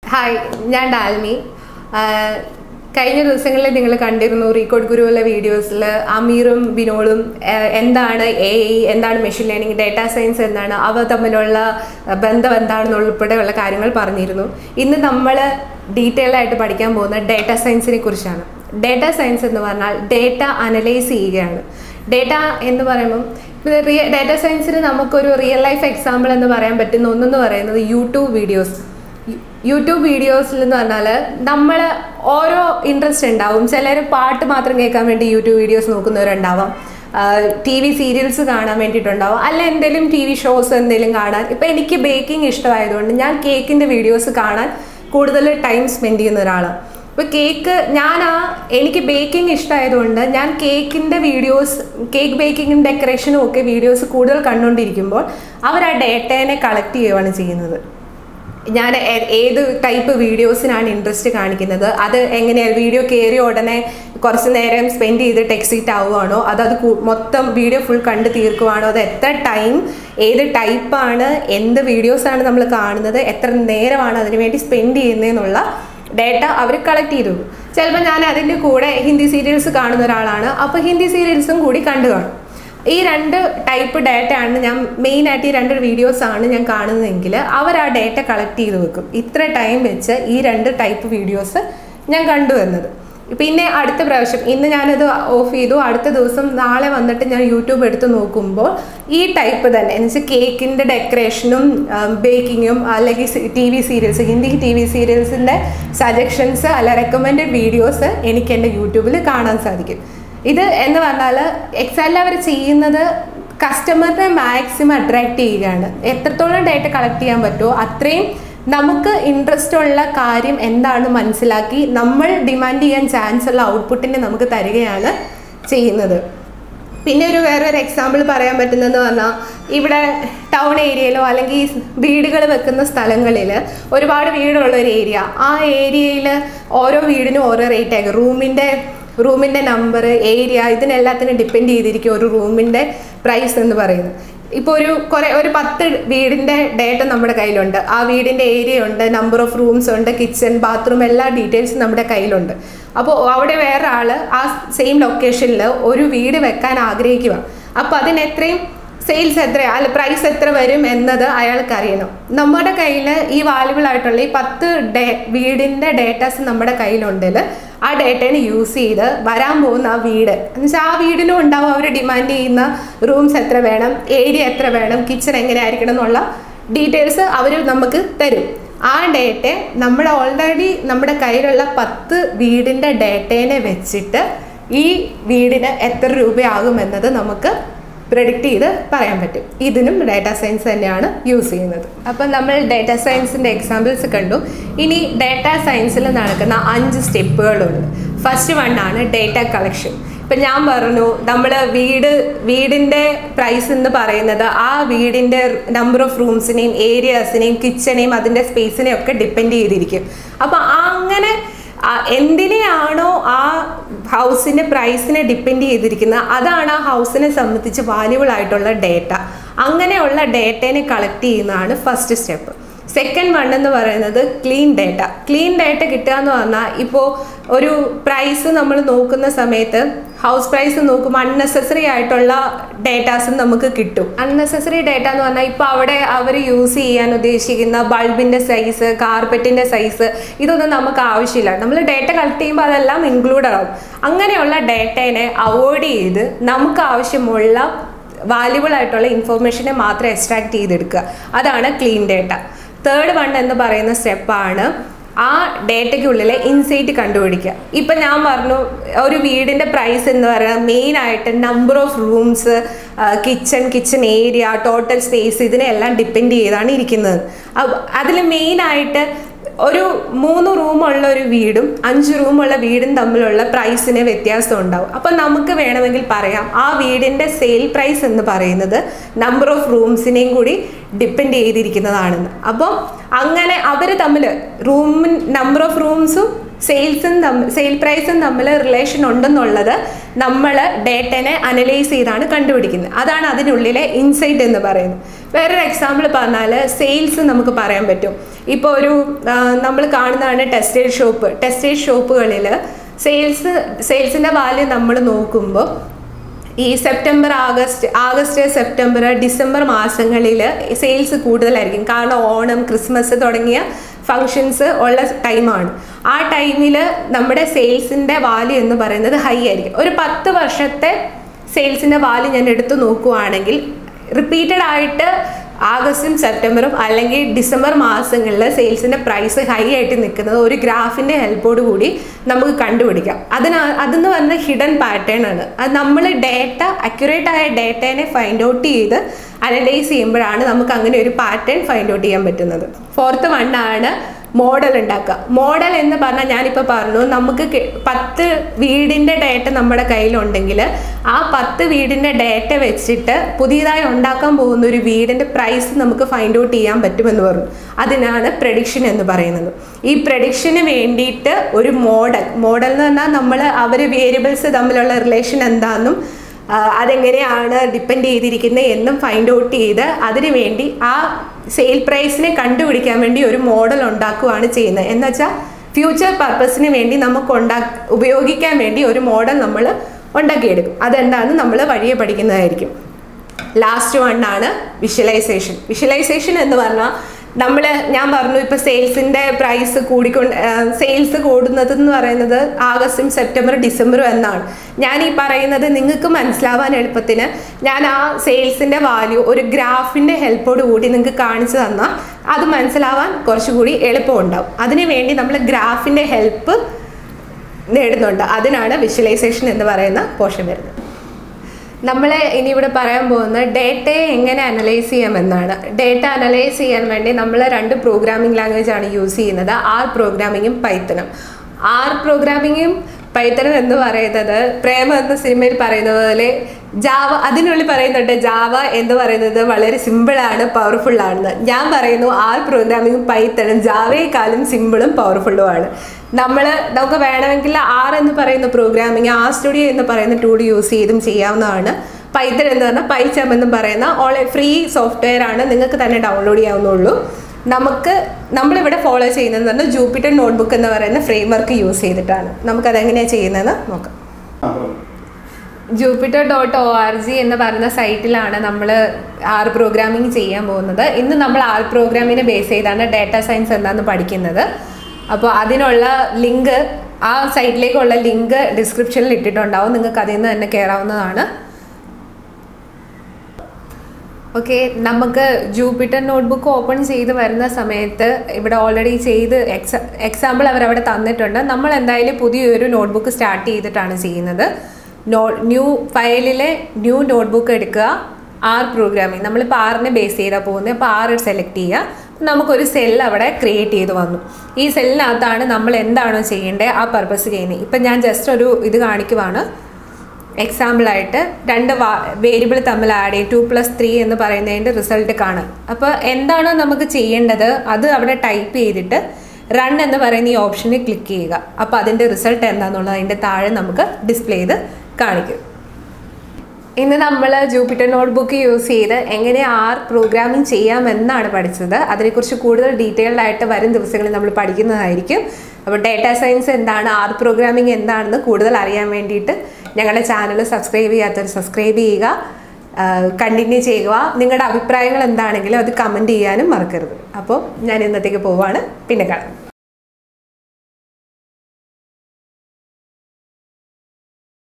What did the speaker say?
Hi ഞാൻ ഡാൽമി ആഹ് കഴിഞ്ഞ ദിവസങ്ങളിൽ നിങ്ങൾ കണ്ടിരുന്നു റീകോഡ് ഗുരുവിലെ വീഡിയോസിൽ അമീറും ബിനോളും ആഹ് എന്താണ് എ ഐ എന്താണ് മെഷീൻ ലേണിംഗ് ഡാറ്റാ സയൻസ് എന്താണ് അവ തമ്മിലുള്ള ബന്ധം എന്താണെന്നുള്ള ഉൾപ്പെടെയുള്ള കാര്യങ്ങൾ പറഞ്ഞിരുന്നു ഇന്ന് നമ്മൾ ഡീറ്റെയിൽ ആയിട്ട് പഠിക്കാൻ പോകുന്ന ഡാറ്റാ സയൻസിനെ കുറിച്ചാണ് ഡാറ്റാ സയൻസ് എന്ന് പറഞ്ഞാൽ ഡേറ്റ അനലൈസ് ചെയ്യുകയാണ് ഡേറ്റ എന്ന് പറയുമ്പം ഡാറ്റാ സയൻസിന് നമുക്കൊരു റിയൽ ലൈഫ് എക്സാമ്പിൾ എന്ന് പറയാൻ പറ്റുന്ന ഒന്നെന്ന് പറയുന്നത് യൂട്യൂബ് വീഡിയോസ് യൂട്യൂബ് വീഡിയോസിൽ എന്ന് പറഞ്ഞാൽ നമ്മൾ ഓരോ ഇൻട്രസ്റ്റ് ഉണ്ടാവും ചിലർ പാട്ട് മാത്രം കേൾക്കാൻ വേണ്ടി യൂട്യൂബ് വീഡിയോസ് നോക്കുന്നവരുണ്ടാവാം ടി വി സീരിയൽസ് കാണാൻ വേണ്ടിയിട്ടുണ്ടാവും അല്ല എന്തെങ്കിലും ടി വി ഷോസ് എന്തെങ്കിലും കാണാൻ ഇപ്പം എനിക്ക് ബേക്കിംഗ് ഇഷ്ടമായതുകൊണ്ട് ഞാൻ കേക്കിൻ്റെ വീഡിയോസ് കാണാൻ കൂടുതൽ ടൈം സ്പെൻഡ് ചെയ്യുന്ന ഒരാളാണ് ഇപ്പോൾ കേക്ക് ഞാൻ ആ എനിക്ക് ബേക്കിംഗ് ഇഷ്ടമായതുകൊണ്ട് ഞാൻ കേക്കിൻ്റെ വീഡിയോസ് കേക്ക് ബേക്കിങ്ങും ഡെക്കറേഷനും ഒക്കെ വീഡിയോസ് കൂടുതൽ കണ്ടുകൊണ്ടിരിക്കുമ്പോൾ അവർ ആ ഡേറ്റേനെ കളക്ട് ചെയ്യുകയാണ് ചെയ്യുന്നത് ഞാൻ ഏ- ഏത് ടൈപ്പ് വീഡിയോസിനാണ് ഇൻട്രസ്റ്റ് കാണിക്കുന്നത് അത് എങ്ങനെയാണ് വീഡിയോ കയറിയ ഉടനെ കുറച്ച് നേരം സ്പെൻഡ് ചെയ്തിട്ട് എക്സിറ്റ് ആവുകയാണോ അത് അത് കു- മൊത്തം വീഡിയോ ഫുൾ കണ്ട് തീർക്കുവാണോ അത് എത്ര ടൈം ഏത് ടൈപ്പാണ് എന്ത് വീഡിയോസാണ് നമ്മൾ കാണുന്നത് എത്ര നേരമാണ് അതിന് വേണ്ടി സ്പെൻഡ് ചെയ്യുന്നതെന്നുള്ള ഡേറ്റ അവർ കളക്ട് ചെയ്തു ചിലപ്പോൾ ഞാൻ അതിൻ്റെ കൂടെ ഹിന്ദി സീരിയൽസ് കാണുന്ന ഒരാളാണ് അപ്പോൾ ഹിന്ദി സീരിയൽസും കൂടി കണ്ടു കാണും ഈ രണ്ട് ടൈപ്പ് ഡേറ്റ ആണ് ഞാൻ മെയിൻ ആയിട്ട് ഈ രണ്ട് വീഡിയോസ് ആണ് ഞാൻ കാണുന്നതെങ്കിൽ അവർ ആ ഡേറ്റ കളക്ട് ചെയ്ത് വെക്കും ഇത്ര ടൈം വെച്ച് ഈ രണ്ട് ടൈപ്പ് വീഡിയോസ് ഞാൻ കണ്ടുവന്നത് പിന്നെ അടുത്ത പ്രാവശ്യം ഇന്ന് ഞാനത് ഓഫ് ചെയ്തു അടുത്ത ദിവസം നാളെ വന്നിട്ട് ഞാൻ യൂട്യൂബ് എടുത്ത് നോക്കുമ്പോൾ ഈ ടൈപ്പ് തന്നെ എന്ന് വെച്ചാൽ കേക്കിൻ്റെ ഡെക്കറേഷനും ബേക്കിങ്ങും അല്ലെങ്കിൽ T V serials Hindi T V സീരിയൽസിൻ്റെ സജഷൻസ് അല്ല റെക്കമെൻഡഡ് വീഡിയോസ് എനിക്ക് എൻ്റെ യൂട്യൂബിൽ കാണാൻ സാധിക്കും ഇത് എന്ന് പറഞ്ഞാൽ എക്സാലിൽ അവർ ചെയ്യുന്നത് കസ്റ്റമറിനെ മാക്സിമം അട്രാക്ട് ചെയ്യുകയാണ് എത്രത്തോളം ഡേറ്റ കളക്ട് ചെയ്യാൻ പറ്റുമോ അത്രയും നമുക്ക് ഇൻട്രസ്റ്റ് ഉള്ള കാര്യം എന്താണെന്ന് മനസ്സിലാക്കി നമ്മൾ ഡിമാൻഡ് ചെയ്യാൻ ചാൻസ് ഉള്ള ഔട്ട്പുട്ടിനെ നമുക്ക് തരികയാണ് ചെയ്യുന്നത് പിന്നെ ഒരു വേറൊരു എക്സാമ്പിൾ പറയാൻ പറ്റുന്നതെന്ന് പറഞ്ഞാൽ ഇവിടെ ടൗൺ ഏരിയയിലോ അല്ലെങ്കിൽ വീടുകൾ വെക്കുന്ന സ്ഥലങ്ങളിൽ ഒരുപാട് വീടുള്ള ഒരു ഏരിയ ആ ഏരിയയിൽ ഓരോ വീടിനും ഓരോ റേറ്റ് ആയിരിക്കും റൂമിൻ്റെ റൂമിൻ്റെ നമ്പർ ഏരിയ ഇതിനെല്ലാത്തിനും ഡിപ്പെൻഡ് ചെയ്തിരിക്കും ഒരു റൂമിൻ്റെ പ്രൈസ് എന്ന് പറയുന്നത് ഇപ്പോൾ ഒരു കുറേ ഒരു പത്ത് വീടിൻ്റെ ഡേറ്റ നമ്മുടെ കയ്യിലുണ്ട് ആ വീടിൻ്റെ ഏരിയ ഉണ്ട് നമ്പർ ഓഫ് റൂംസ് ഉണ്ട് കിച്ചൺ ബാത്റൂം എല്ലാ ഡീറ്റെയിൽസും നമ്മുടെ കയ്യിലുണ്ട് അപ്പോൾ അവിടെ വേറെ ആൾ ആ സെയിം ലൊക്കേഷനിൽ ഒരു വീട് വെക്കാൻ ആഗ്രഹിക്കുക അപ്പോൾ അതിന് എത്രയും സെയിൽസ് എത്ര അല്ല പ്രൈസ് എത്ര വരും എന്നത് അയാൾക്ക് അറിയണം നമ്മുടെ കയ്യിൽ ഈ വാല്യുബിൾ ആയിട്ടുള്ള ഈ പത്ത് ഡേ വീടിൻ്റെ ഡേറ്റാസ് നമ്മുടെ കയ്യിലുണ്ടെങ്കിൽ ആ ഡേറ്റേനെ യൂസ് ചെയ്ത് വരാൻ പോകുന്ന ആ വീട് എന്നുവെച്ചാൽ ആ വീടിനും ഉണ്ടാവും അവർ ഡിമാൻഡ് ചെയ്യുന്ന റൂംസ് എത്ര വേണം ഏരിയ എത്ര വേണം കിച്ചൺ എങ്ങനെ ആയിരിക്കണം എന്നുള്ള ഡീറ്റെയിൽസ് അവർ നമുക്ക് തരും ആ ഡേറ്റ നമ്മുടെ ഓൾറെഡി നമ്മുടെ കയ്യിലുള്ള പത്ത് വീടിൻ്റെ ഡേറ്റേനെ വെച്ചിട്ട് ഈ വീടിന് എത്ര രൂപയാകുമെന്നത് നമുക്ക് പ്രെഡിക്റ്റ് ചെയ്ത് പറയാൻ പറ്റും ഇതിനും ഡാറ്റാ സയൻസ് തന്നെയാണ് യൂസ് ചെയ്യുന്നത് അപ്പം നമ്മൾ ഡാറ്റാ സയൻസിൻ്റെ എക്സാമ്പിൾസ് കണ്ടു ഇനി ഡാറ്റാ സയൻസിൽ നടക്കുന്ന അഞ്ച് സ്റ്റെപ്പുകളുണ്ട് ഫസ്റ്റ് വൺ ആണ് ഡേറ്റ കളക്ഷൻ ഇപ്പം ഞാൻ പറഞ്ഞു നമ്മൾ വീട് വീടിൻ്റെ പ്രൈസ് എന്ന് പറയുന്നത് ആ വീടിൻ്റെ നമ്പർ ഓഫ് റൂംസിനെയും ഏരിയാസിനെയും കിച്ചനെയും അതിൻ്റെ സ്പേസിനെയും ഒക്കെ ഡിപ്പെൻഡ് ചെയ്തിരിക്കും അപ്പോൾ അങ്ങനെ ആ എന്തിനെയാണോ ആ ഹൗസിൻ്റെ പ്രൈസിനെ ഡിപ്പെൻഡ് ചെയ്തിരിക്കുന്നത് അതാണ് ആ ഹൗസിനെ സംബന്ധിച്ച് വാല്യുബിൾ ആയിട്ടുള്ള ഡേറ്റ അങ്ങനെയുള്ള ഡേറ്റേനെ കളക്ട് ചെയ്യുന്നതാണ് ഫസ്റ്റ് സ്റ്റെപ്പ് സെക്കൻഡ് വൺ എന്ന് പറയുന്നത് ക്ലീൻ ഡേറ്റ ക്ലീൻ ഡേറ്റ കിട്ടുക എന്ന് പറഞ്ഞാൽ ഇപ്പോൾ ഒരു പ്രൈസ് നമ്മൾ നോക്കുന്ന സമയത്ത് ഹൗസ് പ്രൈസ് നോക്കുമ്പോൾ അൺനെസസറി ആയിട്ടുള്ള ഡേറ്റാസും നമുക്ക് കിട്ടും അൺനെസസറി ഡേറ്റ എന്ന് പറഞ്ഞാൽ ഇപ്പോൾ അവിടെ അവർ യൂസ് ചെയ്യാൻ ഉദ്ദേശിക്കുന്ന ബൾബിൻ്റെ സൈസ് കാർപ്പറ്റിൻ്റെ സൈസ് ഇതൊന്നും നമുക്ക് ആവശ്യമില്ല നമ്മൾ ഡേറ്റ കളക്ട് ചെയ്യുമ്പോൾ അതെല്ലാം ഇൻക്ലൂഡ് ആവും അങ്ങനെയുള്ള ഡേറ്റേനെ അവോയ്ഡ് ചെയ്ത് നമുക്ക് ആവശ്യമുള്ള വാല്യുബിൾ ആയിട്ടുള്ള ഇൻഫോർമേഷനെ മാത്രം എക്സ്ട്രാക്ട് ചെയ്തെടുക്കുക അതാണ് ക്ലീൻ ഡേറ്റ തേർഡ് വൺ എന്ന് പറയുന്ന സ്റ്റെപ്പാണ് ആ ഡേറ്റയ്ക്കുള്ളിലെ ഇൻസൈറ്റ് കണ്ടുപിടിക്കുക ഇപ്പം ഞാൻ പറഞ്ഞു ഒരു വീടിൻ്റെ പ്രൈസ് എന്ന് പറയുന്നത് മെയിനായിട്ട് number of rooms kitchen kitchen area total space ഇതിനെല്ലാം ഡിപ്പെൻഡ് ചെയ്താണ് ഇരിക്കുന്നത് അതിൽ മെയിനായിട്ട് ഒരു മൂന്ന് റൂമുള്ള ഒരു വീടും അഞ്ച് റൂമുള്ള വീടും തമ്മിലുള്ള പ്രൈസിന് വ്യത്യാസം ഉണ്ടാവും അപ്പം നമുക്ക് വേണമെങ്കിൽ പറയാം ആ വീടിൻ്റെ സെയിൽ പ്രൈസ് എന്ന് പറയുന്നത് നമ്പർ ഓഫ് റൂംസിനെയും കൂടി ഡിപ്പെൻഡ് ചെയ്തിരിക്കുന്നതാണെന്ന് അപ്പം അങ്ങനെ അവർ തമ്മിൽ റൂമിൻ നമ്പർ ഓഫ് റൂംസും സെയിൽസും തമ്മിൽ സെയിൽ പ്രൈസും തമ്മിൽ റിലേഷൻ ഉണ്ടെന്നുള്ളത് നമ്മൾ ഡേറ്റനെ അനലൈസ് ചെയ്താണ് കണ്ടുപിടിക്കുന്നത് അതാണ് അതിനുള്ളിലെ ഇൻസൈറ്റ് എന്ന് പറയുന്നത് വേറൊരു എക്സാമ്പിൾ പറഞ്ഞാൽ സെയിൽസ് നമുക്ക് പറയാൻ പറ്റും ഇപ്പോൾ ഒരു നമ്മൾ കാണുന്നതാണ് ടെക്സ്റ്റൈൽ ഷോപ്പ് ടെക്സ്റ്റൈൽ ഷോപ്പുകളിൽ സെയിൽസ് സെയിൽസിൻ്റെ വാല്യൂ നമ്മൾ നോക്കുമ്പോൾ ഈ September August August September December മാസങ്ങളിൽ സെയിൽസ് കൂടുതലായിരിക്കും കാരണം ഓണം ക്രിസ്മസ് തുടങ്ങിയ ഫങ്ഷൻസ് ഉള്ള ടൈമാണ് ആ ടൈമിൽ നമ്മുടെ സെയിൽസിൻ്റെ വാല്യൂ എന്ന് പറയുന്നത് ഹൈ ആയിരിക്കും ഒരു പത്ത് വർഷത്തെ സെയിൽസിൻ്റെ വാല്യൂ ഞാൻ എടുത്തു നോക്കുവാണെങ്കിൽ റിപ്പീറ്റഡ് ആയിട്ട് ആഗസ്റ്റും സെപ്റ്റംബറും അല്ലെങ്കിൽ ഡിസംബർ മാസങ്ങളിൽ സെയിൽസിൻ്റെ പ്രൈസ് ഹൈ ആയിട്ട് നിൽക്കുന്നത് ഒരു ഗ്രാഫിൻ്റെ ഹെൽപ്പോട് കൂടി നമുക്ക് കണ്ടുപിടിക്കാം അതിന് അതെന്ന് പറഞ്ഞ ഹിഡൻ പാറ്റേൺ ആണ് അത് നമ്മൾ ഡേറ്റ അക്യുറേറ്റ് ആയ ഡേറ്റേനെ ഫൈൻഡ് ഔട്ട് ചെയ്ത് അനലൈസ് ചെയ്യുമ്പോഴാണ് നമുക്ക് അങ്ങനെ ഒരു പാറ്റേൺ ഫൈൻഡ് ഔട്ട് ചെയ്യാൻ പറ്റുന്നത് ഫോർത്ത് വൺ ആണ് മോഡൽ ഉണ്ടാക്കുക മോഡൽ എന്ന് പറഞ്ഞാൽ ഞാനിപ്പോൾ പറഞ്ഞു നമുക്ക് കെ- പത്ത് വീടിൻ്റെ ഡേറ്റ നമ്മുടെ കയ്യിലുണ്ടെങ്കിൽ ആ പത്ത് വീടിൻ്റെ ഡേറ്റ വെച്ചിട്ട് പുതിയതായി ഉണ്ടാക്കാൻ പോകുന്ന ഒരു വീടിൻ്റെ പ്രൈസ് നമുക്ക് ഫൈൻഡ് ഔട്ട് ചെയ്യാൻ പറ്റുമെന്ന് പറഞ്ഞു അതിനാണ് പ്രഡിക്ഷൻ എന്ന് പറയുന്നത് ഈ പ്രഡിക്ഷന് വേണ്ടിയിട്ട് ഒരു മോഡൽ മോഡൽ എന്ന് പറഞ്ഞാൽ നമ്മൾ അവർ വേരിയബിൾസ് തമ്മിലുള്ള റിലേഷൻ എന്താണെന്നും ആ, അതെങ്ങനെയാണ് ഡിപ്പെൻഡ് ചെയ്തിരിക്കുന്നത് എന്നും ഫൈൻഡ് ഔട്ട് ചെയ്ത് അതിനു വേണ്ടി ആ സെയിൽ പ്രൈസിനെ കണ്ടുപിടിക്കാൻ വേണ്ടി ഒരു മോഡൽ ഉണ്ടാക്കുകയാണ് ചെയ്യുന്നത് എന്ന് വെച്ചാൽ ഫ്യൂച്ചർ പർപ്പസിന് വേണ്ടി നമുക്ക് ഉണ്ടാ ഉപയോഗിക്കാൻ വേണ്ടി ഒരു മോഡൽ നമ്മൾ ഉണ്ടാക്കിയെടുക്കും അതെന്താണെന്ന് നമ്മൾ വഴിയെ പഠിക്കുന്നതായിരിക്കും ലാസ്റ്റ് വൺ ആണ് വിഷ്വലൈസേഷൻ വിഷ്വലൈസേഷൻ എന്ന് പറഞ്ഞാൽ നമ്മൾ ഞാൻ പറഞ്ഞു ഇപ്പോൾ സെയിൽസിൻ്റെ പ്രൈസ് കൂടിക്കൊണ്ട് സെയിൽസ് കൂടുന്നത് എന്ന് പറയുന്നത് ആഗസ്റ്റും സെപ്റ്റംബർ ഡിസംബറും എന്നാണ് ഞാൻ ഈ പറയുന്നത് നിങ്ങൾക്ക് മനസ്സിലാവാൻ എളുപ്പത്തിന് ഞാൻ ആ സെയിൽസിൻ്റെ വാല്യൂ ഒരു ഗ്രാഫിൻ്റെ ഹെൽപ്പോട് കൂടി നിങ്ങൾക്ക് കാണിച്ചു തന്നാൽ അത് മനസ്സിലാവാൻ കുറച്ചുകൂടി എളുപ്പമുണ്ടാവും അതിനു വേണ്ടി നമ്മൾ ഗ്രാഫിൻ്റെ ഹെൽപ്പ് നേടുന്നുണ്ട് അതിനാണ് വിഷ്വലൈസേഷൻ എന്ന് പറയുന്ന പോർഷൻ വരുന്നത് നമ്മൾ ഇനി ഇവിടെ പറയാൻ പോകുന്നത് ഡേറ്റയെ എങ്ങനെ അനലൈസ് ചെയ്യാമെന്നാണ് ഡേറ്റ അനലൈസ് ചെയ്യാൻ വേണ്ടി നമ്മൾ രണ്ട് പ്രോഗ്രാമിംഗ് ലാംഗ്വേജ് ആണ് യൂസ് ചെയ്യുന്നത് ആർ പ്രോഗ്രാമിങ്ങും പൈത്തനും ആർ പ്രോഗ്രാമിങ്ങും പൈത്തനും എന്ന് പറയുന്നത് പ്രേമ എന്ന സിനിമയിൽ പറയുന്നത് പോലെ ജാവ അതിനുള്ളിൽ പറയുന്നുണ്ട് ജാവ എന്ന് പറയുന്നത് വളരെ സിമ്പിളാണ് പവർഫുൾ ആണെന്ന് ഞാൻ പറയുന്നു ആർ പ്രോഗ്രാമിങ്ങും പൈത്തണും ജാവയെക്കാളും സിമ്പിളും പവർഫുള്ളും ആണ് നമ്മൾ നമുക്ക് വേണമെങ്കിൽ ആർ എന്ന് പറയുന്ന പ്രോഗ്രാമിങ് ആർ സ്റ്റുഡിയോ എന്ന് പറയുന്ന ടൂൾ യൂസ് ചെയ്തും ചെയ്യാവുന്നതാണ് പൈത്തൺ എന്ന് പറഞ്ഞാൽ പൈച്ചം എന്ന് പറയുന്ന ഓൾ ഫ്രീ സോഫ്റ്റ്വെയർ ആണ് നിങ്ങൾക്ക് തന്നെ ഡൗൺലോഡ് ചെയ്യാവുന്നുള്ളൂ നമുക്ക് നമ്മളിവിടെ ഫോളോ ചെയ്യുന്നത് പറഞ്ഞാൽ ജൂപ്പിറ്റർ നോട്ട്ബുക്ക് എന്ന് പറയുന്ന ഫ്രെയിം വർക്ക് യൂസ് ചെയ്തിട്ടാണ് നമുക്കത് എങ്ങനെയാണ് ചെയ്യുന്നതെന്ന് നോക്കാം ആ, പറഞ്ഞു. Jupyter dot O R G എന്ന് പറയുന്ന സൈറ്റിലാണ് നമ്മൾ ആർ പ്രോഗ്രാമിംഗ് ചെയ്യാൻ പോകുന്നത് ഇന്ന് നമ്മൾ ആർ പ്രോഗ്രാമിനെ ബേസ് ചെയ്താണ് ഡാറ്റ സയൻസ് എന്താണെന്ന് പഠിക്കുന്നത് അപ്പോൾ അതിനുള്ള ലിങ്ക് ആ സൈറ്റിലേക്കുള്ള ലിങ്ക് ഡിസ്ക്രിപ്ഷനിൽ ഇട്ടിട്ടുണ്ടാവും നിങ്ങൾക്ക് അതിൽ നിന്ന് തന്നെ കയറാവുന്നതാണ് ഓക്കെ നമുക്ക് ജൂപ്പിറ്റർ നോട്ട്ബുക്ക് ഓപ്പൺ ചെയ്ത് വരുന്ന സമയത്ത് ഇവിടെ ഓൾറെഡി ചെയ്ത് എക്സാ എക്സാമ്പിൾ അവരവിടെ തന്നിട്ടുണ്ട് നമ്മൾ എന്തായാലും പുതിയൊരു നോട്ട്ബുക്ക് സ്റ്റാർട്ട് ചെയ്തിട്ടാണ് ചെയ്യുന്നത് നോ ന്യൂ ഫയലിലെ ന്യൂ നോട്ട്ബുക്ക് എടുക്കുക ആർ പ്രോഗ്രാമിംഗ് നമ്മളിപ്പോൾ ആറിനെ ബേസ് ചെയ്താൽ പോകുന്നത് അപ്പോൾ ആറ് സെലക്ട് ചെയ്യുക നമുക്കൊരു സെൽ അവിടെ ക്രിയേറ്റ് ചെയ്ത് വന്നു ഈ സെല്ലിനകത്താണ് നമ്മൾ എന്താണോ ചെയ്യേണ്ടത് ആ പർപ്പസ് ചെയ്യുന്നത് ഇപ്പം ഞാൻ ജസ്റ്റ് ഒരു ഇത് കാണിക്കുവാണ് എക്സാമ്പിളായിട്ട് രണ്ട് വേരിയബിൾ തമ്മിൽ ആഡ് ചെയ്യും ടു പ്ലസ് ത്രീ എന്ന് പറയുന്നതിൻ്റെ റിസൾട്ട് കാണാം അപ്പോൾ എന്താണോ നമുക്ക് ചെയ്യേണ്ടത് അത് അവിടെ ടൈപ്പ് ചെയ്തിട്ട് റൺ എന്ന് പറയുന്ന ഈ ഓപ്ഷനിൽ ക്ലിക്ക് ചെയ്യുക അപ്പോൾ അതിൻ്റെ റിസൾട്ട് എന്താണെന്നുള്ളത് അതിൻ്റെ താഴെ നമുക്ക് ഡിസ്പ്ലേ ചെയ്ത് കാണിക്കും ഇന്ന് നമ്മൾ ജൂപ്പിറ്റർ നോട്ട്ബുക്ക് യൂസ് ചെയ്ത് എങ്ങനെ ആർ പ്രോഗ്രാമിംഗ് ചെയ്യാമെന്നാണ് പഠിച്ചത് അതിനെക്കുറിച്ച് കൂടുതൽ ഡീറ്റെയിൽഡ് ആയിട്ട് വരും ദിവസങ്ങളിൽ നമ്മൾ പഠിക്കുന്നതായിരിക്കും അപ്പോൾ ഡേറ്റ സയൻസ് എന്താണ് ആർ പ്രോഗ്രാമിംഗ് എന്താണെന്ന് കൂടുതൽ അറിയാൻ വേണ്ടിയിട്ട് ഞങ്ങളുടെ ചാനൽ സബ്സ്ക്രൈബ് ചെയ്യാത്തവർ സബ്സ്ക്രൈബ് ചെയ്യുക കണ്ടിന്യൂ ചെയ്യുക നിങ്ങളുടെ അഭിപ്രായങ്ങൾ എന്താണെങ്കിലും അത് കമൻറ്റ് ചെയ്യാനും മറക്കരുത് അപ്പോൾ ഞാൻ ഇന്നത്തേക്ക് പോവാണ് പിന്നെ കാണാം